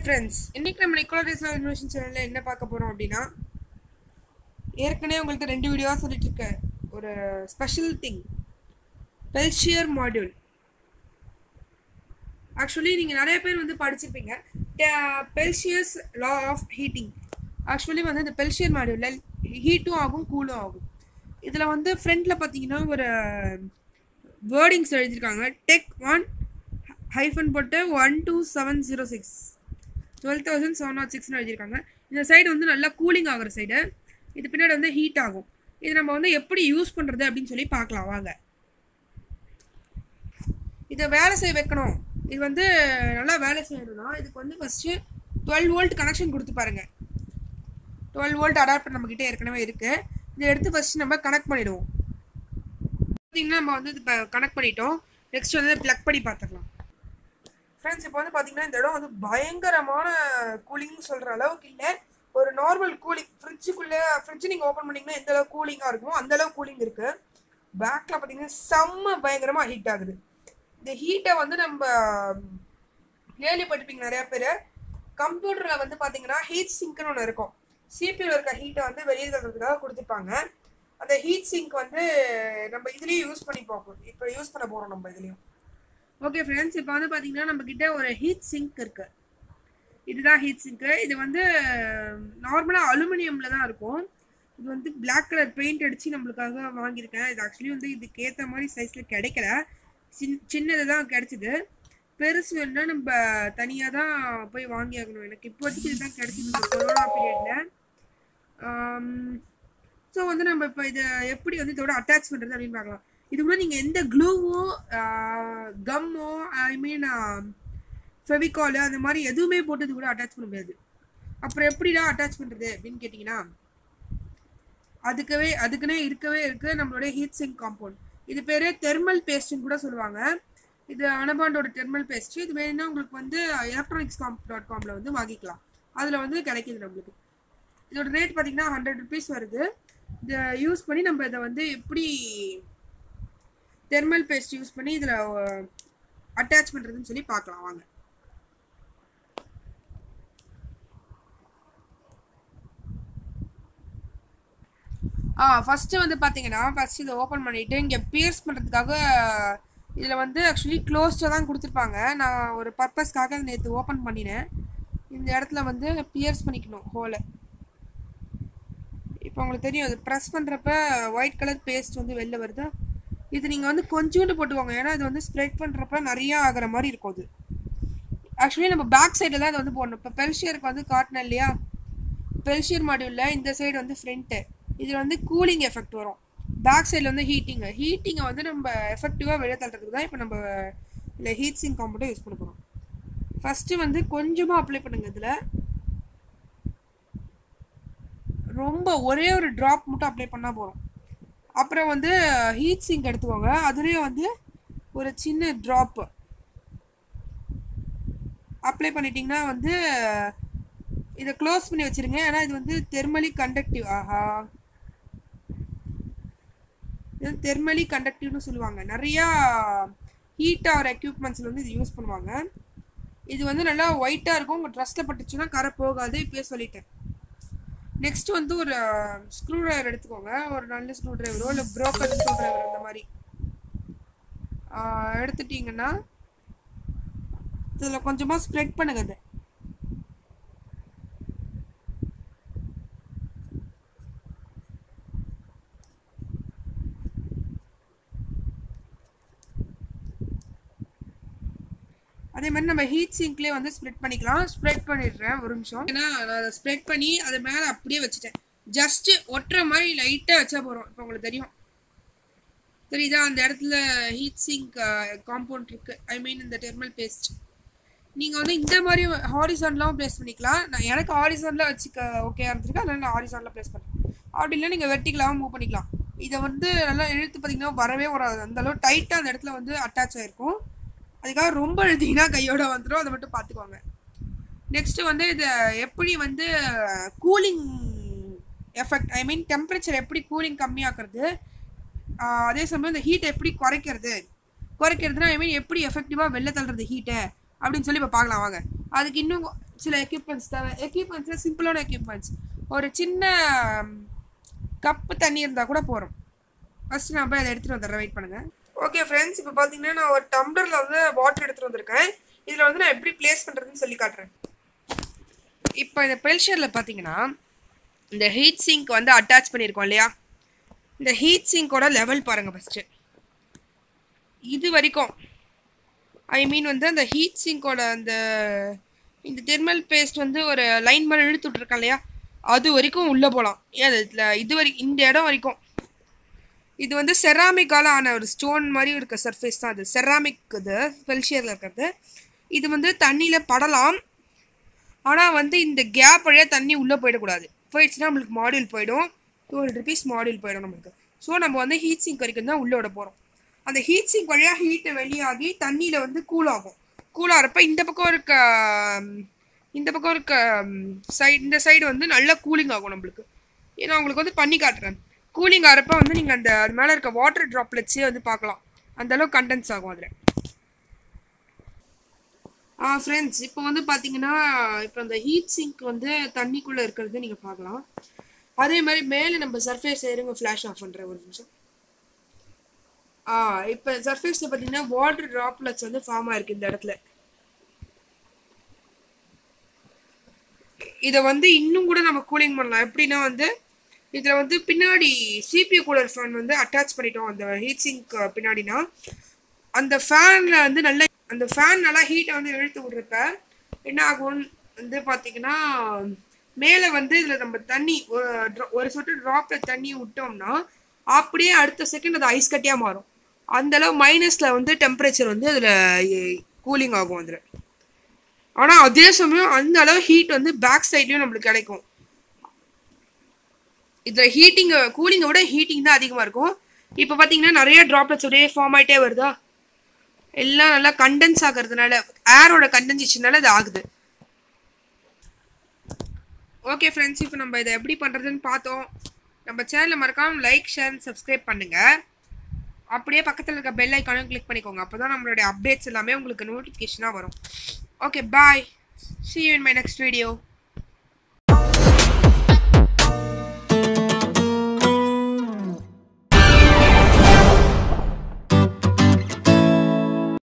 friends இன்னைக்கு நம்ம Nicolas inversion சேனலில் என்ன பார்க்க போகிறோம் அப்படின்னா ஏற்கனவே உங்கள்கிட்ட ரெண்டு வீடியோவாக சொல்லிட்டு இருக்கேன் ஒரு special thing Peltier module actually நீங்கள் நிறைய பேர் வந்து படிச்சிருப்பீங்க Peltier's law of heating actually வந்து இந்த பெல்ஷியர் மாடியூலில் ஹீட்டும் ஆகும் கூலும் ஆகும் இதில் வந்து ஃப்ரண்ட்டில் பார்த்தீங்கன்னா ஒரு வேர்டிங்ஸ் எழுதியிருக்காங்க டெக் ஒன் ஹைஃபன் போட்டு one two seven zero six twelve thousand seven nought சிக்ஸ்னு எழுதியிருக்காங்க இந்த சைடு வந்து நல்லா கூலிங் ஆகிற சைடு இது பின்னாடி வந்து ஹீட் ஆகும் இது நம்ம வந்து எப்படி யூஸ் பண்ணுறது அப்படின்னு சொல்லி பார்க்கலாம் வாங்க இதை வேலை செய்ய வைக்கணும் இது வந்து நல்லா வேலை செய்யணும்னா இதுக்கு வந்து ஃபஸ்ட்டு டுவெல் வோல்ட் கனெக்ஷன் கொடுத்து பாருங்க டுவெல் வோல்ட் அடாப்டர் நம்மக்கிட்ட ஏற்கனவே இருக்குது இதை எடுத்து ஃபஸ்ட்டு நம்ம கனெக்ட் பண்ணிவிடுவோம் பார்த்தீங்கன்னா நம்ம வந்து இப்போ கனெக்ட் பண்ணிட்டோம் நெக்ஸ்ட் வந்து ப்ளக் பண்ணி பார்த்துக்கலாம் ஃப்ரெண்ட்ஸ் இப்போ வந்து பார்த்தீங்கன்னா இந்த இடம் வந்து பயங்கரமான கூலிங்னு சொல்கிற அளவுக்கு இல்லை ஒரு நார்மல் கூலிங் ஃப்ரிட்ஜுக்குள்ளே ஃப்ரிட்ஜ் நீங்கள் ஓப்பன் பண்ணிங்கன்னா எந்த அளவுக்கு கூலிங்காக இருக்குமோ அந்த அளவுக்கு கூலிங் இருக்குது பேக்கில் பார்த்தீங்கன்னா செம்ம பயங்கரமாக ஹீட் ஆகுது இந்த ஹீட்டை வந்து நம்ம கேள்விப்பட்டிருப்பீங்க நிறையா பேர் கம்ப்யூட்டரில் வந்து பார்த்தீங்கன்னா ஹீட் சிங்க்னு ஒன்று இருக்கும் சிபியூவில் இருக்க ஹீட்டை வந்து வெளியே தள்ளுறதுக்காக கொடுத்துருப்பாங்க அந்த ஹீட் சிங்க் வந்து நம்ம இதுலேயும் யூஸ் பண்ணி பார்ப்போம் இப்போ யூஸ் பண்ண போகிறோம் நம்ம இதுலேயும் ஓகே ஃப்ரெண்ட்ஸ் இப்போ வந்து பார்த்தீங்கன்னா நம்ம கிட்ட ஒரு ஹீட் சிங்க் இருக்கு இதுதான் ஹீட் சிங்க்கு இது வந்து நார்மலாக அலுமினியமில் தான் இருக்கும் இது வந்து பிளாக் கலர் பெயிண்ட் அடித்து நம்மளுக்காக வாங்கியிருக்கேன் இது ஆக்சுவலி வந்து இதுக்கு ஏற்ற மாதிரி சைஸில் கிடைக்கல சின் சின்னது தான் கிடச்சிது பெருசு வேணுன்னா நம்ம தனியாக தான் போய் வாங்கி ஆகணும் எனக்கு இப்போதைக்கு இதுதான் கிடச்சிது இந்த கொரோனா பீரியடில் ஸோ வந்து நம்ம இப்போ இதை எப்படி வந்து இதோட அட்டாச் பண்ணுறது அப்படின்னு பார்க்கலாம் இது கூட நீங்கள் எந்த க்ளூவோ கம்மோ ஐ மீன் ஃபெவிகாலு அந்த மாதிரி எதுவுமே போட்டு இது கூட அட்டாச் பண்ண முடியாது அப்புறம் எப்படிடா அட்டாச் பண்ணுறது அப்படின்னு கேட்டிங்கன்னா அதுக்கவே அதுக்குன்னே இருக்கவே இருக்குது நம்மளுடைய ஹீட் சிங்க் காம்பவுண்ட் இது பேர் தெர்மல் பேஸ்ட்னு கூட சொல்லுவாங்க இது அனபாண்டோட தெர்மல் பேஸ்ட் இது வேணும்னா உங்களுக்கு வந்து எலக்ட்ரானிக்ஸ் காம் டாட் காமில் வந்து வாங்கிக்கலாம் அதில் வந்து கிடைக்கிது நம்மளுக்கு இதோட ரேட் பார்த்தீங்கன்னா ஹண்ட்ரட் ருபீஸ் வருது இதை யூஸ் பண்ணி நம்ம இதை வந்து எப்படி தெர்மல் பேஸ்ட் யூஸ் பண்ணி இதில் அட்டாச் பண்ணுறதுன்னு சொல்லி பார்க்கலாம் வாங்க ஆ ஃபஸ்ட்டு வந்து பார்த்தீங்கன்னா ஃபஸ்ட் இதை ஓப்பன் பண்ணிவிட்டு இங்கே பியர்ஸ் பண்ணுறதுக்காக இதில் வந்து ஆக்சுவலி க்ளோஸ்டாக தான் கொடுத்துருப்பாங்க நான் ஒரு பர்பஸ்க்காக நேற்று ஓப்பன் பண்ணினேன் இந்த இடத்துல வந்து பியர்ஸ் பண்ணிக்கணும் ஹோலை இப்போ உங்களுக்கு தெரியும் அது ப்ரெஸ் பண்ணுறப்ப ஒயிட் கலர் பேஸ்ட் வந்து வெளில வருது இது நீங்கள் வந்து கொஞ்சோண்டு போட்டுக்கோங்க ஏன்னா இது வந்து ஸ்ப்ரெட் பண்ணுறப்ப நிறையா ஆகிற மாதிரி இருக்கும் அது ஆக்சுவலி நம்ம பேக் சைடில் தான் இது வந்து போடணும் இப்போ பெல்ஷியருக்கு வந்து காட்டினேன் இல்லையா பெல்ஷியர் மாடியூலில் இந்த சைடு வந்து ஃப்ரண்ட்டு இதில் வந்து கூலிங் எஃபெக்ட் வரும் பேக் சைடில் வந்து ஹீட்டிங்கு ஹீட்டிங்கை வந்து நம்ம எஃபெக்டிவாக வெளியே தள்ளுறதுக்கு தான் இப்போ நம்ம இல்லை ஹீட் சிங் காம்பவுண்டை யூஸ் பண்ண போகிறோம் ஃபஸ்ட்டு வந்து கொஞ்சமாக அப்ளை பண்ணுங்கள் இதில் ரொம்ப ஒரே ஒரு ட்ராப் மட்டும் அப்ளை பண்ணால் போகிறோம் அப்புறம் வந்து ஹீட் சிங்க் எடுத்துக்கோங்க அதுலேயும் வந்து ஒரு சின்ன ட்ராப்பு அப்ளை பண்ணிட்டீங்கன்னா வந்து இதை க்ளோஸ் பண்ணி வச்சுருங்க ஏன்னா இது வந்து தெர்மலி கண்டக்டிவ் ஆஹா இது தெர்மலி கண்டக்டிவ்னு சொல்லுவாங்க நிறையா ஹீட் ஆகிற எக்யூப்மெண்ட்ஸில் வந்து இது யூஸ் பண்ணுவாங்க இது வந்து நல்லா ஒயிட்டாக இருக்கும் உங்கள் ட்ரெஸ்ஸில் பட்டுச்சுன்னா கரை போகாது இப்போயே சொல்லிட்டேன் நெக்ஸ்ட் வந்து ஒரு ஸ்க்ரூ ட்ரைவர் எடுத்துக்கோங்க ஒரு நல்ல ஸ்க்ரூ ட்ரைவரோ இல்லை ப்ரோக்கர் ஸ்க்ரூ ட்ரைவர் அந்த மாதிரி எடுத்துட்டிங்கன்னா இதில் கொஞ்சமாக ஸ்ப்ரெட் பண்ணுங்க அது அதே மாதிரி நம்ம ஹீட் சிங்க்லேயே வந்து ஸ்ப்ரெட் பண்ணிக்கலாம் ஸ்ப்ரெட் பண்ணிடுறேன் ஒரு நிமிஷம் ஏன்னா நான் அதை ஸ்ப்ரெட் பண்ணி அதை மேலே அப்படியே வச்சுட்டேன் ஜஸ்ட்டு ஒட்டுற மாதிரி லைட்டாக வச்சா போகிறோம் இப்போ உங்களுக்கு தெரியும் தெரியுதா அந்த இடத்துல ஹீட் சிங்க் காம்பவுண்ட் இருக்குது ஐ மீன் இந்த டெர்மல் பேஸ்ட் நீங்கள் வந்து இந்த மாதிரி ஹாரிசான்லாம் ப்ளேஸ் பண்ணிக்கலாம் நான் எனக்கு ஹாரிசானில் வச்சுக்க ஓகே இருந்திருக்கு அதனால நான் ஹாரிசானில் ப்ளேஸ் பண்ணேன் அப்படி இல்லை நீங்கள் வெர்டிகலாகவும் மூவ் பண்ணிக்கலாம் இதை வந்து நல்லா இழுத்து பார்த்தீங்கன்னா வரவே வராது அந்தளவு டைட்டாக அந்த இடத்துல வந்து அட்டாச் ஆகிருக்கும் அதுக்காக ரொம்ப எழுதிங்கன்னா கையோட வந்துடும் அதை மட்டும் பார்த்துக்கோங்க நெக்ஸ்ட்டு வந்து இதை எப்படி வந்து cooling effect I mean temperature எப்படி கூலிங் கம்மியாக்குறது அதே சமயம் இந்த ஹீட்டை எப்படி குறைக்கிறது குறைக்கிறதுனா ஐ மீன் எப்படி எஃபெக்டிவாக வெளில தள்ளுறது ஹீட்டை அப்படின்னு சொல்லி இப்போ பார்க்கலாம் வாங்க அதுக்கு இன்னும் சில எக்யூப்மெண்ட்ஸ் தேவை எக்யூப்மெண்ட்ஸில் சிம்பிளான எக்யூப்மெண்ட்ஸ் ஒரு சின்ன கப்பு தண்ணி இருந்தால் கூட போகிறோம் ஃபஸ்ட்டு நான் போய் அதை எடுத்துகிட்டு வந்துடுறேன் வெயிட் பண்ணுங்கள் ஓகே ஃப்ரெண்ட்ஸ் இப்போ பார்த்தீங்கன்னா நான் ஒரு டம்ளரில் வந்து வாட்டர் எடுத்துகிட்டு வந்திருக்கேன் இதில் வந்து நான் எப்படி ப்ளேஸ் பண்ணுறதுன்னு சொல்லி காட்டுறேன் இப்போ இந்த பெல்ஷரில் பார்த்தீங்கன்னா இந்த ஹீட் சிங்க் வந்து அட்டாச் பண்ணியிருக்கோம் இல்லையா இந்த ஹீட் சிங்கோட லெவல் பாருங்கள் ஃபஸ்ட்டு இது வரைக்கும் ஐ மீன் வந்து அந்த ஹீட் சிங்கோட அந்த இந்த தெர்மல் பேஸ்ட் வந்து ஒரு லைன் மாதிரி இழுத்து விட்ருக்கேன் இல்லையா அது வரைக்கும் உள்ளே போகலாம் ஏன் அது இதுல இது வரை இந்த இடம் வரைக்கும் இது வந்து செராமிக்கால ஆன ஒரு ஸ்டோன் மாதிரி இருக்க சர்ஃபேஸ் தான் அது செராமிக் இது பெல்ஷியரில் இருக்கிறது இது வந்து தண்ணியில் படலாம் ஆனால் வந்து இந்த கேப் வழியாக தண்ணி உள்ளே போயிடக்கூடாது போயிடுச்சுன்னா நம்மளுக்கு மாடியூல் போயிடும் டூ ஹண்ட்ரட் ருபீஸ் மாடியூல் போயிடும் நம்மளுக்கு ஸோ நம்ம வந்து ஹீட் சிங்க் வரைக்கும் தான் உள்ளே விட போகிறோம் அந்த ஹீட் சிங்க் வழியாக ஹீட்டு வெளியாகி தண்ணியில் வந்து கூல் ஆகும் கூல் ஆகிறப்ப இந்த பக்கம் இருக்க ம், இந்த பக்கம் இருக்க சைடு இந்த சைடு வந்து நல்லா கூலிங் ஆகும் நம்மளுக்கு ஏன்னா உங்களுக்கு வந்து பண்ணி காட்டுறேன் கூலிங் ஆகிறப்ப வந்து நீங்கள் அந்த அது மேலே இருக்க வாட்டர் ட்ராப்லெட்ஸே வந்து பார்க்கலாம் அந்த அளவுக்கு கண்டென்ஸ் ஆகும் அதில் ஆ ஃப்ரெண்ட்ஸ் இப்போ வந்து பார்த்தீங்கன்னா இப்போ அந்த ஹீட் சிங்க் வந்து தண்ணிக்குள்ளே இருக்கிறது நீங்கள் பார்க்கலாம் அதே மாதிரி மேலே நம்ம சர்ஃபேஸ் இருங்க ஃப்ளாஷ் ஆஃப் பண்ணுறேன் ஒரு நிமிஷம் ஆ இப்போ சர்ஃபேஸில் பார்த்தீங்கன்னா வாட்டர் ட்ராப்லெட்ஸ் வந்து ஃபார்ம் ஆயிருக்கு இந்த இடத்துல இதை வந்து இன்னும் கூட நம்ம கூலிங் பண்ணலாம் எப்படின்னா வந்து இதில் வந்து பின்னாடி சிபியூ கூலர் ஃபேன் வந்து அட்டாச் பண்ணிட்டோம் அந்த ஹீட் சிங்க் பின்னாடினா அந்த ஃபேனில் வந்து நல்ல அந்த ஃபேன் நல்லா ஹீட்டை வந்து இழுத்து விட்றப்ப என்ன ஆகும்னு வந்து பார்த்தீங்கன்னா மேலே வந்து இதில் நம்ம தண்ணி ஒரு dro- ஒரு சொட்டு ட்ராப்பில் தண்ணி விட்டோம்னா அப்படியே அடுத்த செகண்ட் அது ஐஸ் கட்டியாக மாறும் அந்த அளவு மைனஸில் வந்து டெம்பரேச்சர் வந்து அதில் கூலிங் ஆகும் அதில் ஆனால் அதே சமயம் அந்த அளவு ஹீட் வந்து பேக் சைட்லேயும் நம்மளுக்கு கிடைக்கும் இதில் ஹீட்டிங் கூலிங்கை விட ஹீட்டிங் தான் அதிகமாக இருக்கும் இப்போ பார்த்தீங்கன்னா நிறைய ட்ராப்லெட்ஸ் அப்படியே ஃபார்ம் ஆகிட்டே வருதா எல்லாம் நல்லா கண்டென்ஸ் ஆகிறதுனால ஏரோட கண்டென்சேஷனால இது ஆகுது ஓகே ஃப்ரெண்ட்ஸ் இப்போ நம்ம இதை எப்படி பண்ணுறதுன்னு பார்த்தோம் நம்ம சேனலை மறக்காம லைக் ஷேர் சப்ஸ்கிரைப் பண்ணுங்க அப்படியே பக்கத்தில் இருக்க பெல் ஐக்கானும் கிளிக் பண்ணிக்கோங்க அப்போ தான் நம்மளுடைய அப்டேட்ஸ் எல்லாமே உங்களுக்கு நோட்டிஃபிகேஷனாக வரும் okay bye see you in my next video